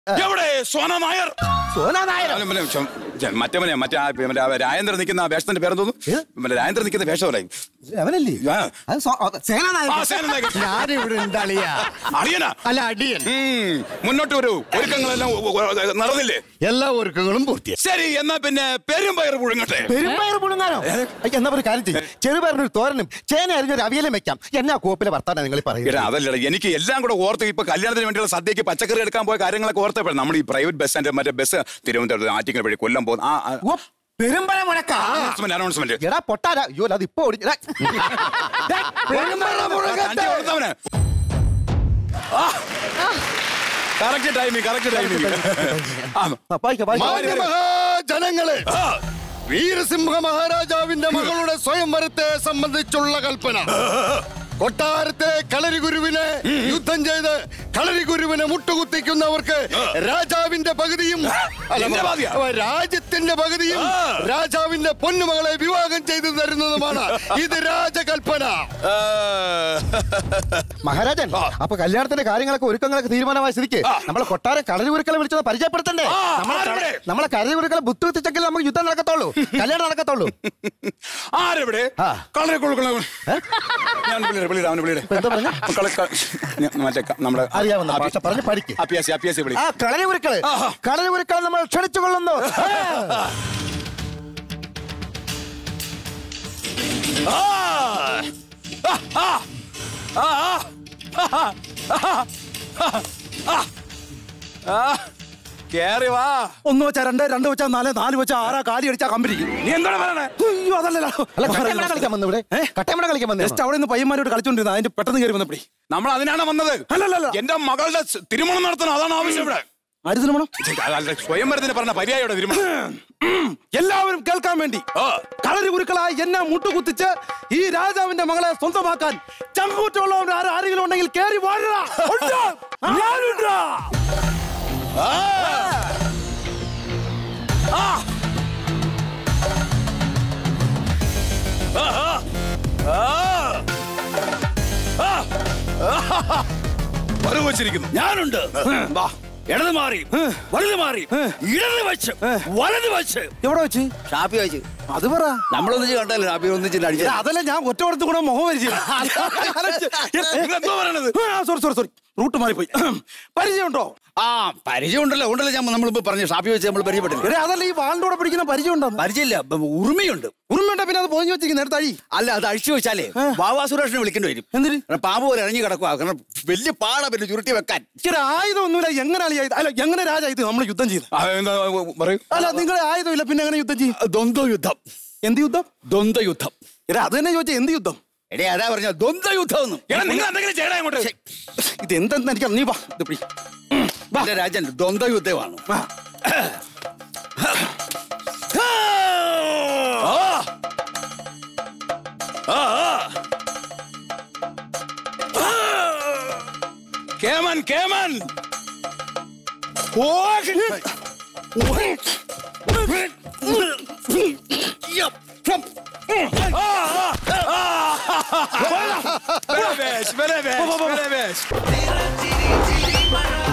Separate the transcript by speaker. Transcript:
Speaker 1: എവിടെ സോന നായർ
Speaker 2: സോന നായർ
Speaker 1: അല്ല, പിന്നെ ചെ- ചെ- മറ്റേ മനെ, മറ്റേ ആ, മറ്റേ ആ രാജേന്ദ്രൻ നിൽക്കുന്ന ആ വേഷത്തിന്റെ പേരെന്തോന്നു മറ്റേ രാജേന്ദ്രൻ നിൽക്കുന്ന വേഷം പറയും
Speaker 2: അവനല്ലേ
Speaker 1: ആ.
Speaker 2: അത് സോ- അത് സേന നായർ
Speaker 1: ആ, സേന നായകൻ.
Speaker 3: ഞാനിവിടെ ഉണ്ട് അളിയ
Speaker 1: അളിയനാ
Speaker 3: അല്ല അടിയൻ
Speaker 1: ഉം, മുന്നോട്ട് വരൂ ഒരുക്കങ്ങളെല്ലാം ഒ- ഒ- ഒ- നടന്നില്ലേ
Speaker 3: എല്ലാ ഒരുക്കങ്ങളും പൂർത്തിയായി
Speaker 1: ശരി എന്നാ പിന്നെ പെരും പയർ പുഴുങ്ങട്ടെ
Speaker 2: പെരുമ്പയർ പുഴുങ്ങാനോ അയ്യ, എന്നാ ഒരു കാര്യം ചെയ്യും ചെറുപയറിനൊരു തോരനും ചേന അരിഞ്ഞൊരു അവിയലും വെക്കാം എന്നാ കോപ്പിലെ വർത്താനം നിങ്ങൾ
Speaker 1: എടാ,
Speaker 2: പറയുന്നത്
Speaker 1: അതല്ലടാ എനിക്ക് എല്ലാം കൂടെ ഓർത്ത് ഇപ്പൊ കല്യാണത്തിന് വേണ്ടിയുള്ള സദ്യക്ക് പച്ചക്കറി എടുക്കാൻ പോയ കാര്യങ്ങളൊക്കെ ഓർത്തപ്പോഴും നമ്മൾ ഈ പ്രൈവറ്റ് ബസ് സ്റ്റാൻഡ് മറ്റേ ബസ് തിരുവനന്തപുരത്ത് ആറ്റിങ്ങൽ വഴി കൊല്ലം പോകുന്ന ആ ആ-
Speaker 2: ഓ, പെരുമ്പഴ മുഴക്ക
Speaker 1: അനൗൺസ്മെന്റ് അനൗൺസ്മെന്റ്
Speaker 2: എടാ പൊട്ടാരാ അയ്യോ അത് ഇപ്പൊ ഓടി എടാ. ദേ, പെരുമ്പഴ മുഴക്കത്തെ.
Speaker 1: കറക്റ്റ് ടൈമിങ് കറക്റ്റ് ടൈമിങ്
Speaker 2: ആ, വായിക്ക, വായിക്ക.
Speaker 3: മാന്യമഹാജനങ്ങളെ വീരസിംഹ മഹാരാജാവിന്റെ മകളുടെ സ്വയംവരത്തെ സംബന്ധിച്ചുള്ള കൽപ്പന കൊട്ടാരത്തെ കളരി ഗുരുവിനെ യുദ്ധം ചെയ്ത് കളരി ഗുരുവിനെ മുട്ടുകുത്തിക്കുന്നവർക്ക് രാജാവിന്റെ പകുതിയും അല്ല,
Speaker 1: എന്റെ പകുതിയാ?
Speaker 3: രാജ്യത്തിന്റെ പകുതിയും രാജാവിന്റെ പൊന്നുമകളെ വിവാഹം ചെയ്തു തരുന്നതുമാണ് ഇത് രാജകൽപ്പന
Speaker 2: മഹാരാജൻ അപ്പൊ കല്യാണത്തിന്റെ കാര്യങ്ങളൊക്കെ ഒരുക്കങ്ങളൊക്കെ തീരുമാനമായ സ്ഥിതിക്ക് നമ്മളെ കൊട്ടാരം കളരി ഉരുക്കളെ വിളിച്ചത് പരിചയപ്പെടുത്തണ്ടേ
Speaker 1: ആ,
Speaker 2: നമ്മളെ
Speaker 1: ആരുടെ?
Speaker 2: നമ്മളെ കളരി ഉരുക്കളെ ബുദ്ധിമുട്ടിച്ചെങ്കിൽ നമുക്ക് യുദ്ധം നടക്കത്തുള്ളൂ കല്യാണം നടക്കത്തുള്ളൂ
Speaker 1: ആരെവിടെ
Speaker 2: ആ.
Speaker 1: കളറെ കൊടുക്കണം ഞാൻ വിളിയുടെ വിളിയുടെ അവനെ വിളിയുടെ
Speaker 2: ഇപ്പൊ എന്താ പറഞ്ഞ
Speaker 1: കള ക- ഞാൻ മറ്റേ ക- നമ്മുടെ
Speaker 2: അറിയാവുന്ന ഭാഷ പറഞ്ഞ് പഠിക്ക്
Speaker 1: അപ്പിയാസി അപ്പിയാസി വിളി
Speaker 2: ആ കളരി ഉരുക്കള്
Speaker 1: ആഹാ.
Speaker 2: കളരി ഉരുക്കളെ നമ്മൾ ക്ഷണിച്ചു കൊള്ളുന്നു
Speaker 1: ആ! ആ! ആ! ആ! ആ! ആ! ആ! ആ! കേറി വാ
Speaker 4: ഒന്ന് വെച്ചാ രണ്ട് രണ്ട് വെച്ചാ നാല് നാല് വെച്ചാ ആറാ കാലി അടിച്ചാ കമ്പനി
Speaker 1: നീ എന്താണ് പറയണേ
Speaker 4: അയ്യോ അതല്ലല്ലോ
Speaker 2: അല്ല കട്ടയമട കളിക്കാൻ വന്നു ഇവിടെ കട്ടയമട കളിക്കാൻ വന്നു
Speaker 4: ജസ്റ്റ് അവിടെ നിന്ന് പയ്യന്മാരോട് കളിച്ചോണ്ടിരുന്ന അതിന്റെ പെട്ടെന്ന് കയറി വന്നപ്പടി
Speaker 1: നമ്മൾ അതിനാണ് വന്നത്
Speaker 4: അല്ലല്ലല്ല.
Speaker 1: എന്റെ മകളുടെ സ് തിരുമണം നടത്തണം അതാണ് ആവശ്യം ഇവിടെ
Speaker 4: ആര് തിരുമണം
Speaker 1: അതല്ല, സ്വയംവരത്തിന് പറഞ്ഞ പര്യായോടെ തിരുമണം
Speaker 4: എല്ലാവരും കേൾക്കാൻ വേണ്ടി
Speaker 1: ആ.
Speaker 4: കളരി ഗുരുക്കളായി എന്നെ മുട്ടുകുത്തിച്ച് ഈ രാജാവിന്റെ മകളെ സ്വന്തമാക്കാൻ ചങ്കൂറ്റുള്ളവർ ആര് ആരെങ്കിലും ഉണ്ടെങ്കിൽ കേറി വാഴുക ഉണ്ട്. ഞാനുണ്ട്.
Speaker 1: ആ! ആ! ആ! ആ! ആ! വരവ് വച്ചിരിക്കുന്നു
Speaker 5: ഞാനുണ്ട് വാ ഇടത് മാറി വലത് മാറി ഇടത് വച്ച് വലത് വച്ച്
Speaker 4: എവിടെ വെച്ച്
Speaker 5: ഷാപ്പി വെച്ച്
Speaker 4: അത് പറ
Speaker 5: നമ്മളൊന്നിച്ച് കണ്ടല്ലോ ഷാപ്പി ഒന്നിച്ചിട്ട് അടിച്ച
Speaker 4: എടാ, അതല്ല ഞാൻ ഒറ്റ കൊടുത്ത് കൂടെ മുഖം പരിചയം
Speaker 1: നിങ്ങൾ എന്തോ പറയണത്
Speaker 4: സോറി സോറി സോറി റൂട്ട് മാറിപ്പോയി പരിചയമുണ്ടോ
Speaker 5: ആ പരിചയം ഉണ്ടല്ലോ ഉണ്ടല്ലോ ഞാൻ നമ്മളിപ്പോ പറഞ്ഞു ഷാപ്പി വെച്ച് നമ്മൾ പരിചയപ്പെട്ടില്ല
Speaker 4: എടേ അതല്ല ഈ വാളിന്റെ കൂടെ പിടിക്കുന്ന പരിചയം ഉണ്ടോ
Speaker 5: പരിചയമില്ല ബ- ഉറുമയുണ്ട്
Speaker 4: ഉറുമ്പുണ്ട പിന്നെ അത് പോഞ്ഞു വെച്ചിരിക്കുന്ന നേരത്തെ അഴി
Speaker 5: അല്ല അത് അഴിച്ചു വെച്ചാലേ ബാബാ സുരേഷിനെ വിളിക്കേണ്ടി വരും
Speaker 4: എന്തിന്?
Speaker 5: കാരണം പാമ്പ് പോലെ ഇറങ്ങി കിടക്കുക കാരണം വലിയ പാടാ പിന്നെ ചുരുട്ടി വെക്കാൻ
Speaker 4: ഇച്ചിരി ആയുധം ഒന്നുമില്ല എങ്ങനെ അളിയാ ഇത്? അല്ല എങ്ങനെ രാജ ഇത് നമ്മൾ യുദ്ധം ചെയ്ത്
Speaker 1: ആ, എന്താ പറയൂ
Speaker 4: അല്ല നിങ്ങളെ ആയുധമില്ല പിന്നെ എങ്ങനെ യുദ്ധം ചെയ്യും
Speaker 5: ദ്വന്ദ്വ യുദ്ധം
Speaker 4: എന്ത് യുദ്ധം
Speaker 5: ദ്വന്ദ്വ യുദ്ധം
Speaker 4: എടാ അത് തന്നെ ചോദിച്ചാൽ എന്ത് യുദ്ധം
Speaker 5: എടേ അതാ പറഞ്ഞ ദ്വന്ദ്വ യുദ്ധം എന്നും
Speaker 1: എടാ നിങ്ങൾ എന്തെങ്കിലും ചെയ്യണേ അങ്ങോട്ട്
Speaker 4: ഇത് എന്തെന്ന് എനിക്ക് നീ വാ ഇത് പിടി.
Speaker 5: എന്റെ രാജൻ ദ്വന്ദ്വ യുദ്ധമാണ്
Speaker 4: ആ.
Speaker 1: കേമൻ കേമൻ Very best, very best, very best.